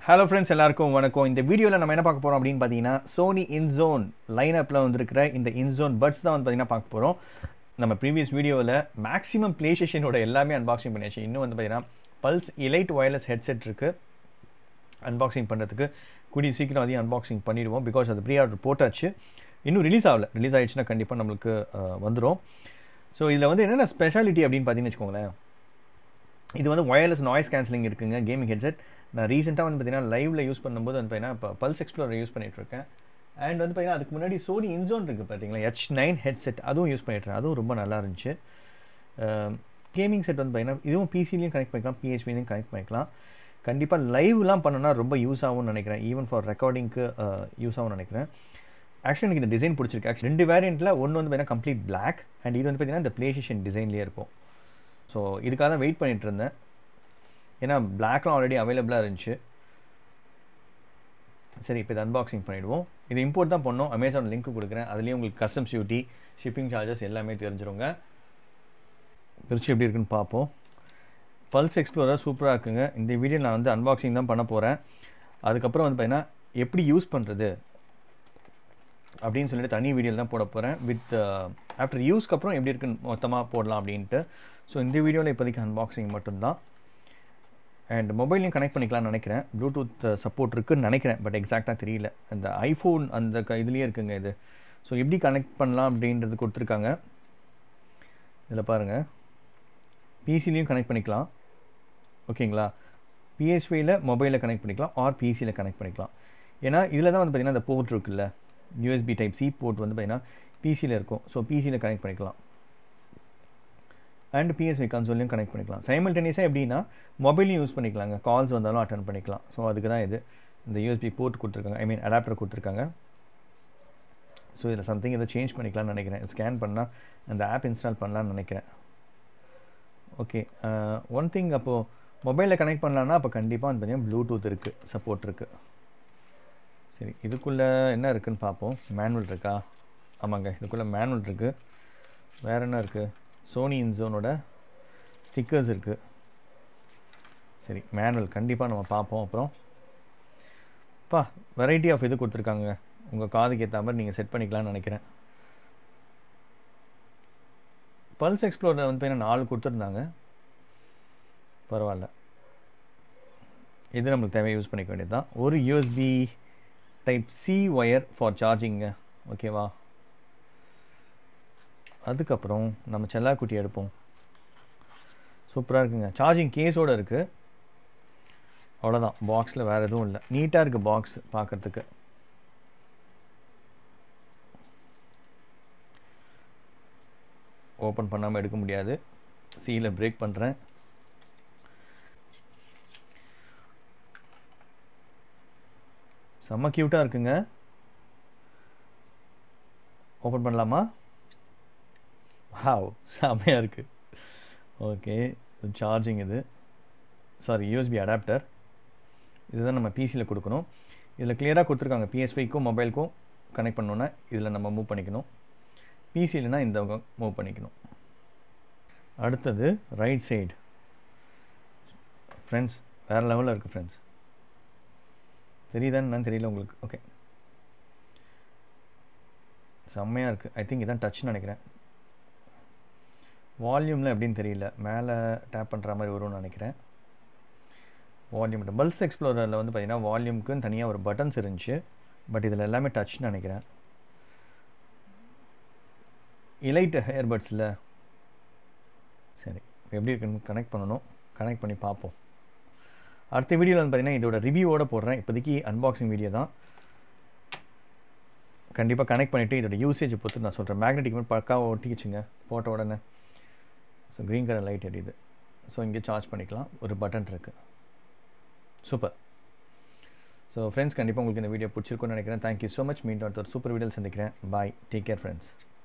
hello friends எல்லாருக்கும் வணக்கம் இந்த வீடியோவில் நம்ம என்ன பார்க்க போகிறோம் அப்படின்னு பார்த்தீங்கன்னா சோனி இன்சோன் லைனப்பில் வந்திருக்கிற இந்த இன்சோன் பட்ஸ் தான் வந்து பார்த்தீங்கன்னா பார்க்க போகிறோம் நம்ம ப்ரீவியஸ் வீடியோவில் மேக்ஸிமம் ப்ளே ஸ்டேஷனோட எல்லாமே அன்பாக்சிங் பண்ணியாச்சு இன்னும் வந்து பார்த்தீங்கன்னா பல்ஸ் இலைட் ஒயர்லெஸ் ஹெட்செட் இருக்குது அன்பாக்சிங் பண்ணுறதுக்கு கூடிய சீக்கிரம் அதையும் அன்பாக்சிங் பண்ணிடுவோம் பிகாஸ் அது ப்ரீ ஆர்டர் போட்டாச்சு இன்னும் ரிலீஸ் ஆகலை ரிலீஸ் ஆகிடுச்சுன்னா கண்டிப்பாக நம்மளுக்கு வந்துடும் ஸோ இதில் வந்து என்னென்ன ஸ்பெஷாலிட்டி அப்படின்னு பார்த்தீங்கன்னு வச்சுக்கோங்களேன் இது வந்து ஒயர்லெஸ் நாய்ஸ் கேன்சலிங் இருக்குங்க கேமிங் ஹெட்செட் நான் ரீசெண்டாக வந்து பார்த்தீங்கன்னா லைவில் யூஸ் பண்ணும்போது வந்து பார்த்தீங்கன்னா இப்போ பல்ஸ் எக்ஸ்ப்ளோரர் யூஸ் பண்ணிட்டு இருக்கேன் அண்ட் வந்து பார்த்தீங்கன்னா அதுக்கு முன்னாடி சோனி இன்சோன் இருக்குது பார்த்தீங்களா ஹெச் நைன் ஹெட்செட் அதுவும் யூஸ் பண்ணிட்டுருக்கேன் அதுவும் ரொம்ப நல்லா இருந்துச்சு கேமிங் செட் வந்து பார்த்தீங்கன்னா இதுவும் பிசிலையும் கனெக்ட் பண்ணிக்கலாம் பிஹெச்பிலையும் கனெக்ட் பண்ணிக்கலாம் கண்டிப்பாக லைவ்லாம் பண்ணோன்னா ரொம்ப யூஸ் ஆகும்னு நினைக்கிறேன் ஈவன் ஃபார் ரெக்கார்டிங்க்கு யூஸ் ஆகும்னு நினைக்கிறேன் ஆக்சுவலி எனக்கு இந்த டிசைன் பிடிச்சிருக்கு ஆக்சுவலி ரெண்டு வேரியண்ட்டில் ஒன்று வந்து பார்த்தீங்கன்னா கம்ப்ளீட் பிளாக் அண்ட் இது வந்து பார்த்தீங்கன்னா இந்த ப்ளே ஸ்டேஷன் டிசைன்லேயே இருக்கும் ஸோ இதுக்காக தான் வெயிட் பண்ணிகிட்டு இருந்தேன் ஏன்னா பிளாக்லாம் ஆல்ரெடி அவைலபிளாக இருந்துச்சு சரி இப்போ இது அன்பாக்சிங் பண்ணிவிடுவோம் இது இம்போர்ட் தான் பண்ணோம் அமேசான் லிங்க் கொடுக்குறேன் அதுலேயும் உங்களுக்கு கஸ்டம்ஸ் டியூட்டி ஷிப்பிங் சார்ஜஸ் எல்லாமே தெரிஞ்சிருங்க பிரிச்சு எப்படி இருக்குன்னு பார்ப்போம் பல்ஸ் எக்ஸ்ப்ளோரர் சூப்பராக இருக்குங்க இந்த வீடியோ நான் வந்து அன்பாக்சிங் தான் பண்ண போகிறேன் அதுக்கப்புறம் வந்து பார்த்தீங்கன்னா எப்படி யூஸ் பண்ணுறது அப்படின்னு சொல்லிட்டு தனி வீடியோவில் தான் போட போகிறேன் வித் ஆஃப்டர் யூஸ்க்கு அப்புறம் எப்படி இருக்குன்னு மொத்தமாக போடலாம் அப்படின்ட்டு ஸோ இந்த வீடியோவில் இப்போதைக்கு அன்பாக்சிங் மட்டும்தான் அண்ட் மொபைலையும் கனெக்ட் பண்ணிக்கலாம்னு நினைக்கிறேன் ப்ளூடூத் சப்போர்ட் இருக்குன்னு நினைக்கிறேன் பட் எக்ஸாக்டாக தெரியல அந்த ஐஃபோன் அந்த க இதுலேயே இருக்குங்க இது ஸோ எப்படி கனெக்ட் பண்ணலாம் அப்படின்றது கொடுத்துருக்காங்க இதில் பாருங்கள் பிசிலையும் கனெக்ட் பண்ணிக்கலாம் ஓகேங்களா பிஎஸ்பியில் மொபைலில் கனெக்ட் பண்ணிக்கலாம் ஆர் பிசியில் கனெக்ட் பண்ணிக்கலாம் ஏன்னா இதில் தான் வந்து பார்த்திங்கன்னா அந்த போர்ட் இருக்குல்ல யூஎஸ்பி டைப் சி போர்ட் வந்து பார்த்திங்கன்னா பிசியில் இருக்கும் ஸோ பிசியில் கனெக்ட் பண்ணிக்கலாம் அண்ட் பிஎஸ்வி கன்சோல்லையும் கனெக்ட் பண்ணிக்கலாம் சைமல்டேனியஸாக எப்படின்னா மொபைலையும் யூஸ் பண்ணிக்கலாங்க கால்ஸ் வந்தாலும் அட்டன் பண்ணிக்கலாம் ஸோ அதுக்கு தான் இது இந்த யூஎஸ்பி போர்ட் கொடுத்துருக்காங்க ஐ மீன் அடாப்டர் கொடுத்துருக்காங்க ஸோ இதில் சம்திங் இதை சேஞ்ச் பண்ணிக்கலாம்னு நினைக்கிறேன் ஸ்கேன் பண்ணால் அந்த ஆப் இன்ஸ்டால் பண்ணலான்னு நினைக்கிறேன் ஓகே ஒன் திங் அப்போது மொபைலில் கனெக்ட் பண்ணலான்னா அப்போ கண்டிப்பாக வந்து பார்த்தீங்கன்னா ப்ளூடூத் இருக்குது சப்போர்ட் இருக்குது சரி இதுக்குள்ளே என்ன இருக்குதுன்னு பார்ப்போம் மேனுவல் இருக்கா ஆமாங்க இதுக்குள்ளே மேனுவல் இருக்குது வேறு என்ன இருக்குது சோனி இன்சோனோட ஸ்டிக்கர்ஸ் இருக்குது சரி மேனுவல் கண்டிப்பாக நம்ம பார்ப்போம் அப்புறம் பா வெரைட்டி ஆஃப் இது கொடுத்துருக்காங்க உங்கள் காதுக்கு ஏற்ற மாதிரி நீங்கள் செட் பண்ணிக்கலாம்னு நினைக்கிறேன் பல்ஸ் எக்ஸ்ப்ளோரில் வந்து பார்த்தீங்கன்னா நாலு கொடுத்துருந்தாங்க பரவாயில்ல இது நம்மளுக்கு தேவையை யூஸ் பண்ணிக்க வேண்டியது தான் ஒரு USB type C wire for charging ஓகேவா அதுக்கப்புறம் நம்ம செல்லாக்குட்டி எடுப்போம் சூப்பராக இருக்குங்க சார்ஜிங் கேஸோடு இருக்குது அவ்வளோதான் பாக்ஸில் வேறு எதுவும் இல்லை நீட்டாக இருக்குது பாக்ஸ் பார்க்குறதுக்கு ஓப்பன் பண்ணாமல் எடுக்க முடியாது சீல பிரேக் பண்ணுறேன் செம்ம க்யூட்டாக இருக்குங்க ஓப்பன் பண்ணலாமா ஹாவ் செம்மையாக இருக்குது ஓகே சார்ஜிங் இது சாரி யூஎஸ்பி அடாப்டர் இதுதான் நம்ம பிசியில் கொடுக்கணும் இதில் கிளியராக கொடுத்துருக்காங்க பிஎஸ்பிக்கும் மொபைலுக்கும் கனெக்ட் பண்ணோன்னா இதில் நம்ம மூவ் பண்ணிக்கணும் பிசியில்னா இந்த மூவ் பண்ணிக்கணும் அடுத்தது ரைட் சைடு ஃப்ரெண்ட்ஸ் வேறு லெவலில் இருக்குது ஃப்ரெண்ட்ஸ் தெரியுதான்னு தெரியல உங்களுக்கு ஓகே செம்மையாக இருக்குது ஐ திங்க் இதான் டச்னு நினைக்கிறேன் வால்யூமில் எப்படின்னு தெரியல மேலே டேப் பண்ணுற மாதிரி வரும்னு நினைக்கிறேன் வால்யூம் பல்ஸ் எக்ஸ்ப்ளோரரில் வந்து பார்த்திங்கன்னா வால்யூமுக்குன்னு தனியாக ஒரு பட்டன்ஸ் இருந்துச்சு பட் இதில் எல்லாமே டச்னு நினைக்கிறேன் இலைட் ஹேர்பட்ஸில் சரி எப்படி இருக்குன்னு கனெக்ட் பண்ணணும் கனெக்ட் பண்ணி பார்ப்போம் அடுத்த வீடியோவில் வந்து பார்த்திங்கன்னா இதோட ரிவ்யூவோடு போடுறேன் இப்போதைக்கு அன்பாக்சிங் வீடியோ தான் கண்டிப்பாக கனெக்ட் பண்ணிவிட்டு இதோட யூசேஜ் பொறுத்து நான் சொல்கிறேன் மேக்னெட்டிக் மாதிரி பக்காவாக ஒட்டிக்கிச்சுங்க போட்ட உடனே ஸோ க்ரீன் கலர் லைட் எரியுது ஸோ இங்கே சார்ஜ் பண்ணிக்கலாம் ஒரு பட்டன் இருக்குது சூப்பர் ஸோ ஃப்ரெண்ட்ஸ் கண்டிப்பாக உங்களுக்கு இந்த வீடியோ பிடிச்சிருக்குன்னு நினைக்கிறேன் தேங்க்யூ ஸோ மச் மீண்டும் அடுத்த ஒரு சூப்பர் வீடியோ சந்திக்கிறேன் பாய் டேக் கேர் ஃப்ரெண்ட்ஸ்